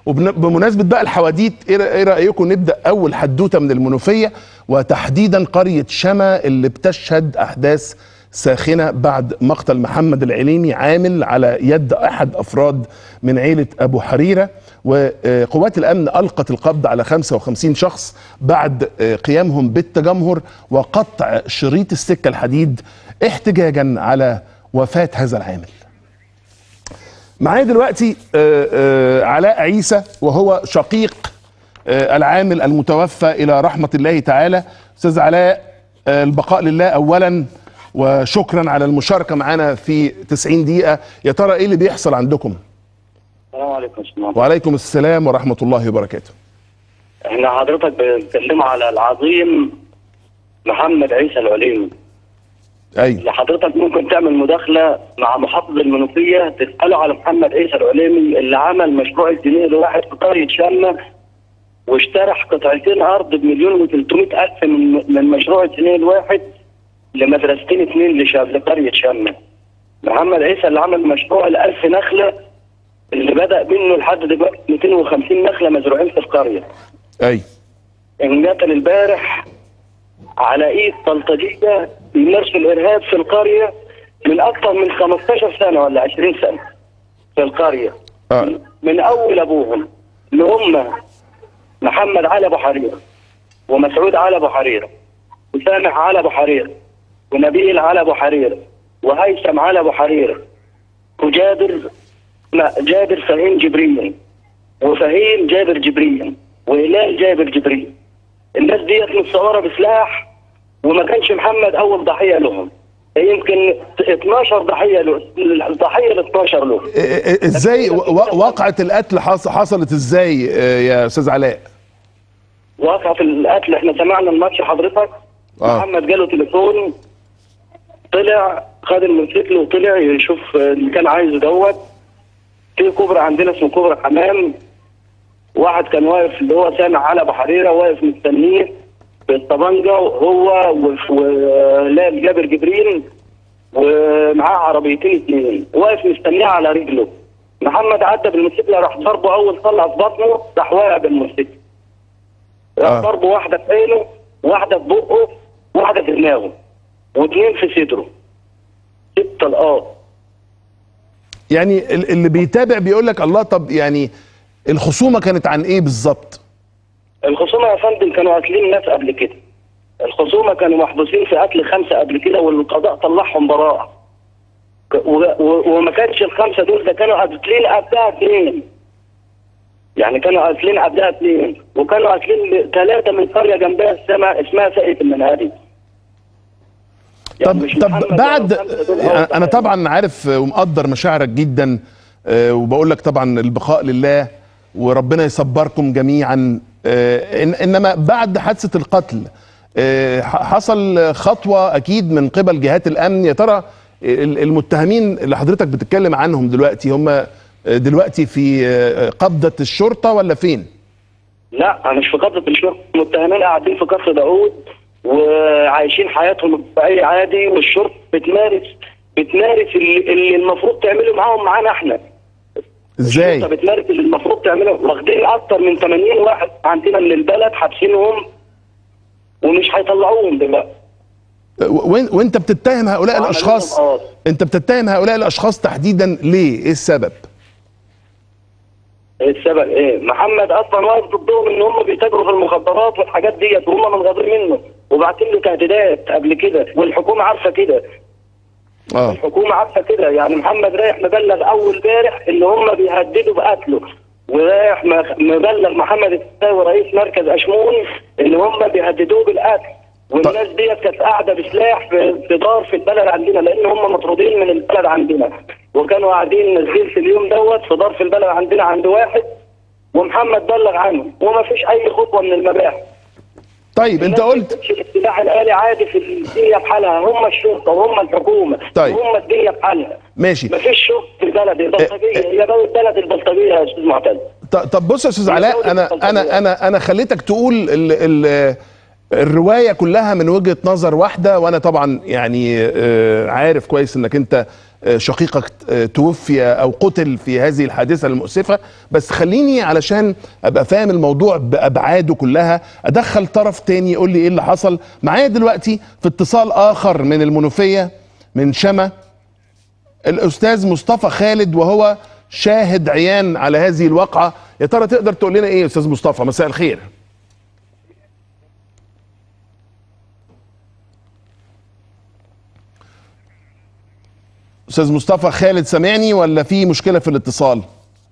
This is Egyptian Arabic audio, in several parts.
وبمناسبه بقى الحواديت ايه رأ- إيه رايكم نبدا اول حدوته من المنوفيه وتحديدا قريه شما اللي بتشهد احداث ساخنه بعد مقتل محمد العليمي عامل على يد احد افراد من عيله ابو حريره وقوات الامن القت القبض على 55 شخص بعد قيامهم بالتجمهر وقطع شريط السكه الحديد احتجاجا على وفاه هذا العامل معايا دلوقتي آه، آه، علاء عيسى وهو شقيق آه، العامل المتوفى الى رحمه الله تعالى استاذ علاء آه، البقاء لله اولا وشكرا على المشاركه معنا في 90 دقيقه يا ترى ايه اللي بيحصل عندكم السلام عليكم يا استاذ محمد. وعليكم السلام ورحمه الله وبركاته احنا حضرتك بنتكلم على العظيم محمد عيسى العليمي ايوه اللي حضرتك ممكن تعمل مداخله مع محافظ المنوفيه تساله على محمد عيسى العليمي اللي عمل مشروع الجنيه الواحد في قريه شامه واشترح قطعتين ارض بمليون و300 الف من من مشروع الجنيه الواحد لمدرستين اثنين لشاب لقريه شامه محمد عيسى اللي عمل مشروع الألف نخله اللي بدا منه لحد دلوقتي 250 نخله مزروعين في القريه ايوه انقتل البارح على ايد بلطجيه بيمارسوا الارهاب في القريه من اكثر من 15 سنه ولا 20 سنه في القريه آه. من اول ابوهم اللي هم محمد علي ابو حريره ومسعود علي ابو حريره وسامح علي ابو حريره ونبيل علي ابو حريره وهيثم علي ابو حريره وجابر لا جابر فهيم جبريل وفهيم جابر جبريل وهلال جابر جبريل الناس ديت متصوره بسلاح وما كانش محمد اول ضحيه لهم يمكن 12 ضحيه له الضحيه ال 12 له إيه- إيه- ازاي و- و- وقعه القتل حص- حصلت ازاي آه، يا استاذ علاء واقع في القتل احنا سمعنا الماتش حضرتك آه. محمد جاله تليفون طلع خد الموتوسيكل وطلع يشوف اللي كان عايزه دوت في كوبري عندنا اسمه كوبري حمام واحد كان واقف اللي هو سامع على ابو حريره واقف مستنيه بالطبنجه هو و- وهلال جابر جبريل ومعاه عربيتين اتنين واقف مستنيه على رجله محمد عدى بالموتوسيكل راح ضربه اول طلع في بطنه راح واقع بالموتوسيكل راح آه. ضربه واحده في عينه واحده في بقه واحده في دماغه واثنين في صدره ست طلقات يعني ال- اللي بيتابع بيقول لك الله طب يعني الخصومه كانت عن ايه بالظبط الخصومه يا فندم كانوا قاتلين ناس قبل كده الخصومه كانوا محبوسين في قتل خمسه قبل كده والقضاء طلعهم براءه ك- و- و- وما كانش الخمسه دول ده كانوا قاتلين قبلها اثنين يعني كانوا قاتلين قبلها اثنين وكانوا قاتلين ثلاثه من قريه جنبها اسمها اسمها ساقية المنهدي طب مش طب محمد بعد ولا الخمسة دول انا أول طبعا عارف ومقدر مشاعرك جدا آه، وبقول لك طبعا البقاء لله وربنا يصبركم جميعا آه، إن انما بعد حادثه القتل آه، ح- حصل خطوه اكيد من قبل جهات الامن يا ترى ال- المتهمين اللي حضرتك بتتكلم عنهم دلوقتي هم آه، دلوقتي في آه، قبضه الشرطه ولا فين؟ لا مش في قبضة الشرطة المتهمين قاعدين في كفر داوود وعايشين حياتهم الطبيعية عادي والشرطة بتمارس بتمارس اللي, اللي المفروض تعمله معاهم معانا احنا ازاي؟ الشرطة بتمارس اللي المفروض تعمله واخدين اكتر من 80 واحد عندنا من البلد حابسينهم ومش هيطلعوهم دلوقتي و- وإن- وانت بتتهم هؤلاء وعملوا الاشخاص لهم قاضي. انت بتتهم هؤلاء الاشخاص تحديدا ليه؟ ايه السبب؟ ايه السبب ايه؟ محمد اصلا واقف ضدهم ان هم بيتاجروا في المخدرات والحاجات ديت وهم منغاضين منه وبعتين له تهديدات قبل كده والحكومه عارفه كده اه الحكومه عارفه كده يعني محمد رايح مبلغ اول بارح ان هم بيهددوا بقتله ورايح م- مبلغ محمد التساوي رئيس مركز اشمون ان هم بيهددوه بالقتل والناس ديت كانت قاعده بسلاح في في دار في البلد عندنا لان هم مطرودين من البلد عندنا وكانوا قاعدين نازلين في اليوم دوت في دار في البلد عندنا عند واحد ومحمد بلغ عنه وما فيش اي خطوه من المباحث طيب انت قلت الناس السلاح الالي عادي في الدنيا بحالها هم الشرطه وهم الحكومه طيب. وهم الدنيا بحالها ماشي ما فيش شغل في البلد البلطجيه هي بلد بلد البلطجيه يا استاذ معتز ط- طب بص يا استاذ هي علاء دولة انا البلطجية. انا انا انا خليتك تقول ال ال الروايه كلها من وجهه نظر واحده وانا طبعا يعني آه، عارف كويس انك انت آه، شقيقك آه، توفي او قتل في هذه الحادثه المؤسفه بس خليني علشان ابقى فاهم الموضوع بابعاده كلها ادخل طرف تاني يقول لي ايه اللي حصل معايا دلوقتي في اتصال اخر من المنوفيه من شما الاستاذ مصطفى خالد وهو شاهد عيان على هذه الواقعه يا ترى تقدر تقول لنا ايه يا استاذ مصطفى مساء الخير استاذ مصطفى خالد سامعني ولا في مشكله في الاتصال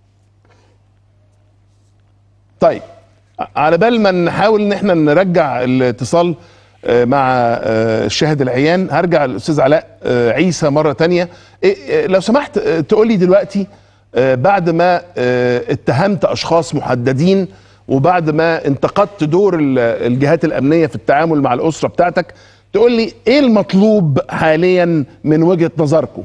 طيب على بال ما نحاول ان احنا نرجع الاتصال آه، مع آه، الشاهد العيان هرجع الاستاذ علاء آه، عيسى مره تانية إيه، إيه، لو سمحت آه، تقول لي دلوقتي آه، بعد ما آه، اتهمت اشخاص محددين وبعد ما انتقدت دور ال- الجهات الامنيه في التعامل مع الاسره بتاعتك تقول لي ايه المطلوب حاليا من وجهه نظركم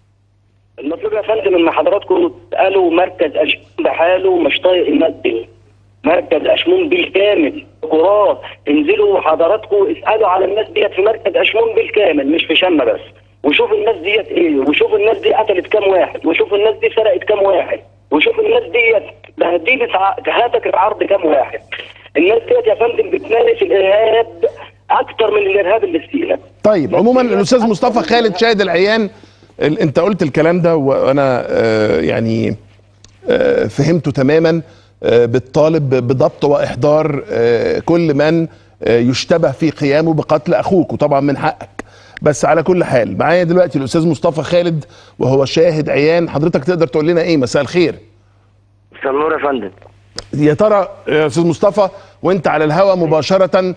المطلوب يا فندم ان حضراتكم تسالوا مركز اشمون بحاله مش طايق الناس دي مركز اشمون بالكامل قرات انزلوا حضراتكم اسالوا على الناس ديت في مركز اشمون بالكامل مش في شمه بس وشوف الناس ديت ايه وشوف الناس دي قتلت كام واحد وشوف الناس دي سرقت كام واحد وشوف الناس ديت بهدلت ع- هتكت عرض كام واحد الناس ديت يا فندم بتمارس الارهاب اكتر من الارهاب اللي فينا طيب عموما الاستاذ مصطفى خالد شاهد العيان ال- انت قلت الكلام ده وانا آه، يعني آه، فهمته تماما آه، بتطالب بضبط واحضار آه، كل من آه، يشتبه في قيامه بقتل اخوك وطبعا من حقك بس على كل حال معايا دلوقتي الاستاذ مصطفى خالد وهو شاهد عيان حضرتك تقدر تقول لنا ايه مساء الخير مساء النور يا فندم يا ترى يا استاذ مصطفى وانت على الهواء مباشره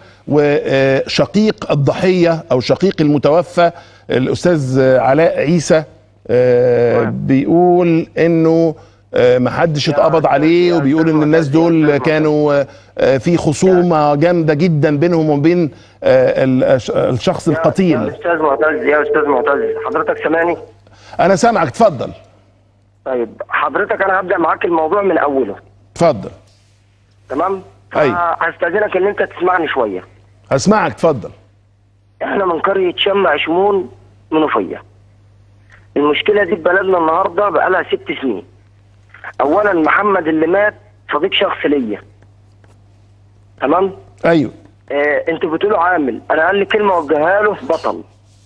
وشقيق الضحيه او شقيق المتوفى الاستاذ علاء عيسى آه، بيقول انه آه، محدش اتقبض عليه وبيقول ان الناس دول كانوا آه، في خصومه جامده جدا بينهم وبين آه، الش- الشخص يا القتيل استاذ معتز يا استاذ معتز حضرتك سامعني انا سامعك اتفضل طيب حضرتك انا هبدا معاك الموضوع من اوله اتفضل تمام أيوة. هستاذنك ان انت تسمعني شويه هسمعك اتفضل احنا من قريه شم عشمون منوفيه المشكله دي في بلدنا النهارده بقالها ست سنين اولا محمد اللي مات صديق شخص ليا تمام ايوه آه انتوا بتقولوا عامل انا قال لي كلمه وجهها له بطل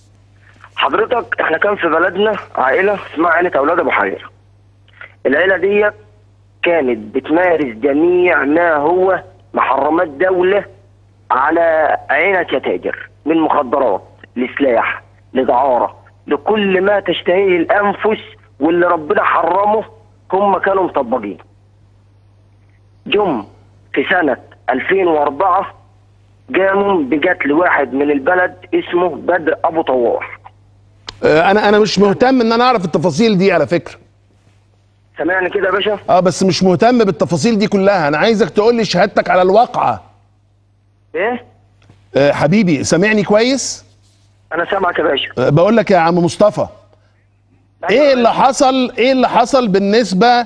حضرتك احنا كان في بلدنا عائله اسمها عائله اولاد ابو حرير العيله ديت كانت بتمارس جميع ما هو محرمات دوله على عينك يا تاجر من مخدرات لسلاح لدعاره لكل ما تشتهيه الانفس واللي ربنا حرمه هم كانوا مطبقين جم في سنه 2004 قاموا بقتل واحد من البلد اسمه بدر ابو طواح آه، انا انا مش مهتم ان انا اعرف التفاصيل دي على فكره سامعني كده يا باشا اه بس مش مهتم بالتفاصيل دي كلها انا عايزك تقول لي شهادتك على الواقعه ايه آه حبيبي سامعني كويس انا سامعك يا باشا آه بقول لك يا عم مصطفى ايه اللي حصل ايه اللي حصل بالنسبه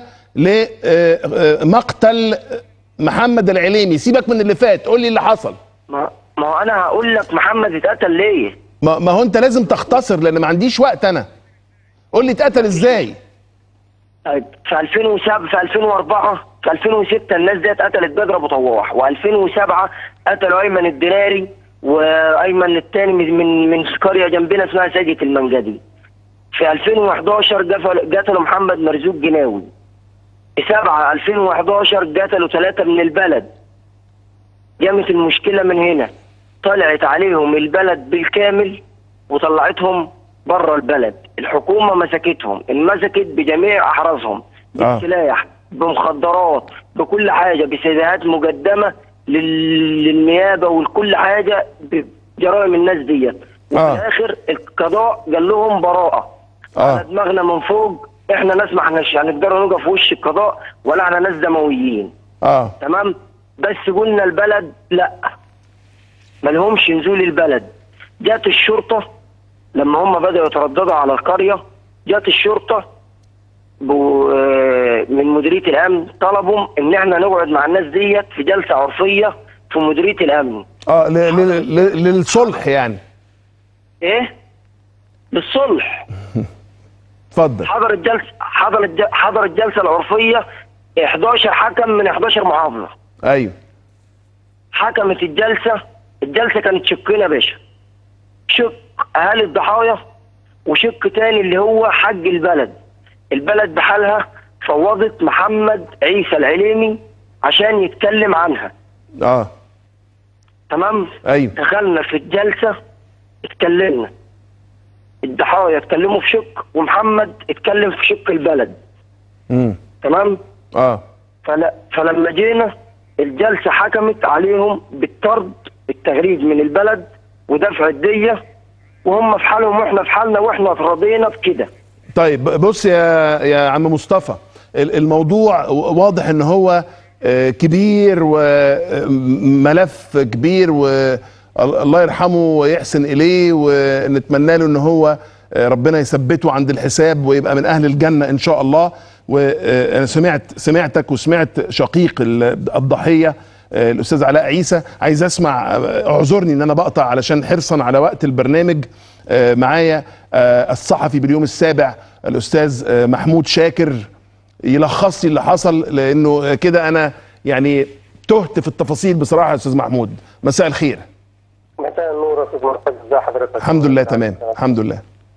لمقتل محمد العليمي سيبك من اللي فات قول لي اللي حصل ما ما هو انا هقول لك محمد اتقتل ليه ما, ما هو انت لازم تختصر لان ما عنديش وقت انا قول لي اتقتل ازاي طيب في 2007 في 2004 في 2006 الناس دي قتلت بدر ابو طواح و2007 قتلوا ايمن الدراري وايمن الثاني من من من قريه جنبنا اسمها ساجة المنجدي في 2011 قتل- قتلوا محمد مرزوق جناوي في 7 2011 قتلوا ثلاثه من البلد قامت المشكله من هنا طلعت عليهم البلد بالكامل وطلعتهم بره البلد الحكومه مسكتهم انمسكت بجميع احرازهم آه. بالسلاح بمخدرات بكل حاجه بسيدات مقدمه لل- للنيابه ولكل حاجه بجرائم الناس ديت وفي آه. الاخر القضاء قال لهم براءه آه. على دماغنا من فوق احنا ناس ما احناش هنقدروا نقف في وش القضاء ولا احنا ناس دمويين اه تمام بس قلنا البلد لا ملهمش نزول البلد جات الشرطة لما هم بدأوا يترددوا على القرية جات الشرطة بو- آه، من مديرية الأمن طلبوا إن احنا نقعد مع الناس ديت في جلسة عرفية في مديرية الأمن اه ل- ل- ل- للصلح يعني إيه؟ بالصلح اتفضل حضر الجلسه حضر الج... حضر الجلسه العرفيه 11 حكم من 11 محافظه ايوه حكمت الجلسه الجلسه كانت شقين يا باشا شق اهالي الضحايا وشق تاني اللي هو حق البلد البلد بحالها فوضت محمد عيسى العليمي عشان يتكلم عنها اه تمام ايوه دخلنا في الجلسه اتكلمنا الضحايا اتكلموا في شق ومحمد اتكلم في شق البلد امم تمام اه فلا فلما جينا الجلسه حكمت عليهم بالطرد التغريد من البلد ودفع الديه وهم في حالهم واحنا في حالنا واحنا رضينا بكده طيب بص يا يا عم مصطفى ال- الموضوع واضح ان هو آه، كبير وملف كبير والله يرحمه ويحسن اليه ونتمنى له ان هو آه، ربنا يثبته عند الحساب ويبقى من اهل الجنه ان شاء الله وانا سمعت سمعتك وسمعت شقيق ال- الضحيه آه، الاستاذ علاء عيسى عايز اسمع آه، اعذرني ان انا بقطع علشان حرصا على وقت البرنامج آه، معايا آه، الصحفي باليوم السابع الاستاذ آه، محمود شاكر يلخص لي اللي حصل لانه آه، كده انا يعني تهت في التفاصيل بصراحه يا استاذ محمود مساء الخير مساء النور يا استاذ معتز ازي حضرتك الحمد لله تمام الحمد لله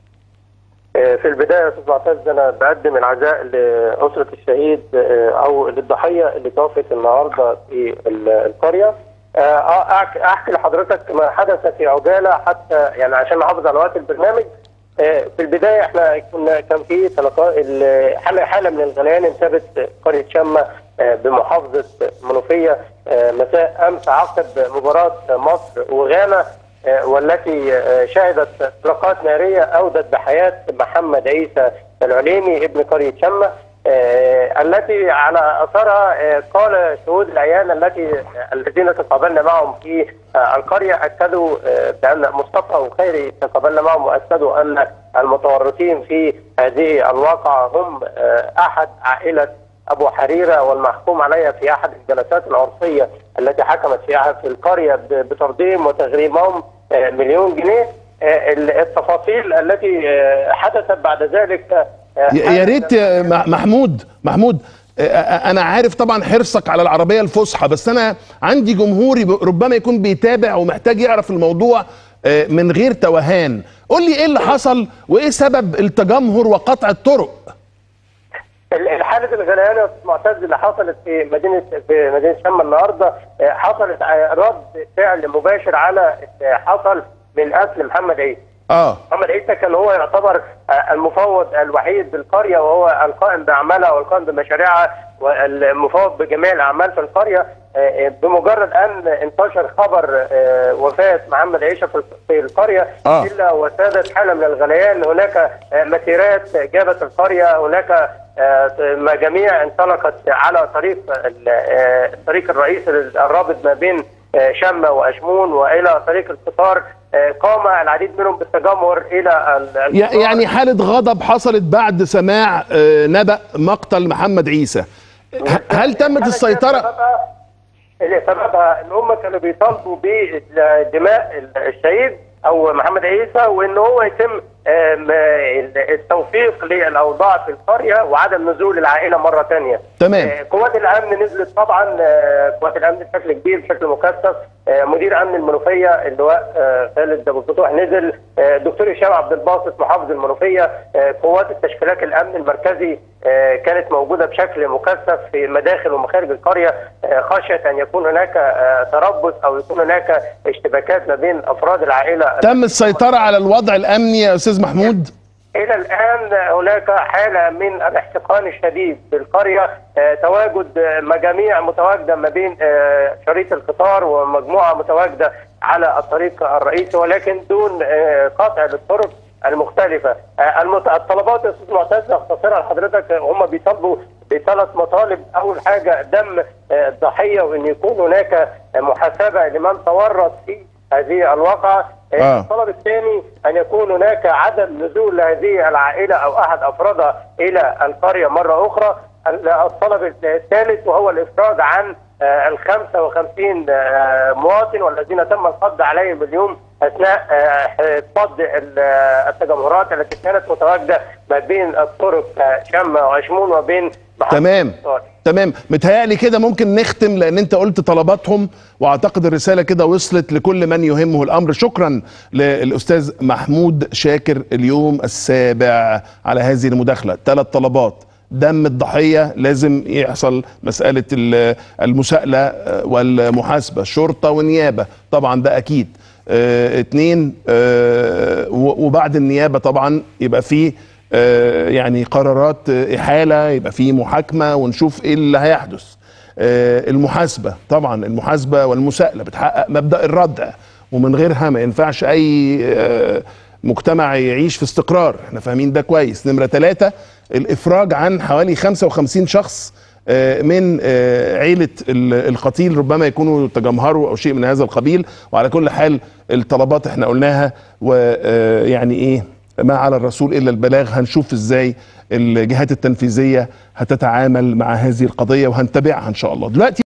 آه، في البدايه يا استاذ معتز انا بقدم العزاء لاسره الشهيد آه، او للضحيه اللي توفت النهارده في ال- القريه آه، آه، أحكي- احكي لحضرتك ما حدث في عجاله حتى يعني عشان نحافظ على وقت البرنامج آه، في البدايه احنا كنا كان في تلقاء ال- حاله حاله من الغليان انتابت قريه شمه آه، بمحافظه منوفيه آه، مساء امس عقب مباراه مصر وغانا آه، والتي آه، شهدت اطلاقات ناريه اودت بحياه محمد عيسى العليمي ابن قريه شمه آه، التي على اثرها آه، قال شهود العيان التي الذين تقابلنا معهم في آه، القريه اكدوا آه، بان مصطفى وخيري تقابلنا معهم واكدوا ان المتورطين في هذه الواقعه هم آه، احد عائله ابو حريره والمحكوم عليها في احد الجلسات العرفيه التي حكمت فيها في القريه ب- بترضيهم وتغريمهم آه، مليون جنيه آه، ال- التفاصيل التي آه، حدثت بعد ذلك آه، يا يا ريت يا م- محمود محمود آه، آه، انا عارف طبعا حرصك على العربيه الفصحى بس انا عندي جمهوري ب- ربما يكون بيتابع ومحتاج يعرف الموضوع آه، من غير توهان قول لي ايه اللي حصل وايه سبب التجمهر وقطع الطرق ال- الحاله الغليانه يا أستاذ معتز اللي حصلت في مدينه في مدينه شم النهارده آه، حصلت آه، رد فعل مباشر على اللي حصل من قتل محمد عيسى اه محمد عيسى كان هو يعتبر آه، المفوض الوحيد بالقريه وهو القائم باعمالها والقائم بمشاريعها والمفوض بجميع الاعمال في القريه آه، آه، بمجرد ان انتشر خبر آه، وفاه محمد عيسى في في القريه آه. الا وسادت حاله من الغليان هناك آه، مسيرات جابت القريه هناك آه، مجاميع انطلقت على طريق ال- آه، الطريق الرئيسي الرابط ما بين آه، شمة وأشمون وإلى طريق القطار آه، قام العديد منهم بالتجمهر إلى ال- ي- القطار. يعني حالة غضب حصلت بعد سماع آه، نبأ مقتل محمد عيسى ه- هل تمت السيطرة سببها اللي سببها ان هم كانوا بيطالبوا بدماء الشهيد او محمد عيسى وان هو يتم آم، التوفيق للاوضاع في القريه وعدم نزول العائله مره ثانيه. تمام. قوات الامن نزلت طبعا آه، قوات الامن بشكل كبير بشكل مكثف آه، مدير امن المنوفيه اللواء آه، خالد ابو الفتوح نزل آه، دكتور هشام عبد الباسط محافظ المنوفيه آه، قوات التشكيلات الامن المركزي آه، كانت موجوده بشكل مكثف في مداخل ومخارج القريه آه، خشيه ان يكون هناك آه، تربص او يكون هناك اشتباكات ما بين افراد العائله تم السيطرة على الوضع الأمني يا أستاذ محمود الى الان هناك حاله من الاحتقان الشديد بالقريه آه، تواجد آه، مجاميع متواجده ما بين آه، شريط القطار ومجموعه متواجده على الطريق الرئيسي ولكن دون آه، قطع للطرق المختلفه آه، المت- الطلبات يا استاذ معتز اختصرها لحضرتك آه، هم بيطالبوا بثلاث مطالب اول حاجه دم آه، الضحيه وان يكون هناك آه، محاسبه لمن تورط في هذه الواقعه آه. آه. الطلب الثاني ان يكون هناك عدم نزول هذه العائله او احد افرادها الى القريه مره اخرى الطلب الثالث وهو الافراج عن آه، ال 55 آه، مواطن والذين تم القبض عليهم اليوم اثناء آه، فض ال- آه، التجمهرات التي كانت متواجده ما بين الطرق آه، شمة وعشمون وبين محطة تمام الإنصار. تمام متهيألي كده ممكن نختم لان انت قلت طلباتهم واعتقد الرساله كده وصلت لكل من يهمه الامر شكرا للاستاذ محمود شاكر اليوم السابع على هذه المداخله ثلاث طلبات دم الضحيه لازم يحصل مساله ال- المساءله آه، والمحاسبه شرطه ونيابه طبعا ده اكيد آه، اتنين آه، و- وبعد النيابه طبعا يبقى فيه آه، يعني قرارات آه، احاله يبقى في محاكمه ونشوف ايه اللي هيحدث آه، المحاسبه طبعا المحاسبه والمساءله بتحقق مبدا الردع ومن غيرها ما ينفعش اي آه، مجتمع يعيش في استقرار احنا فاهمين ده كويس نمره ثلاثة الافراج عن حوالي 55 شخص آه، من آه، عيلة ال- القتيل ربما يكونوا تجمهروا او شيء من هذا القبيل وعلى كل حال الطلبات احنا قلناها ويعني ايه ما على الرسول الا البلاغ هنشوف ازاي الجهات التنفيذيه هتتعامل مع هذه القضيه وهنتابعها ان شاء الله دلوقتي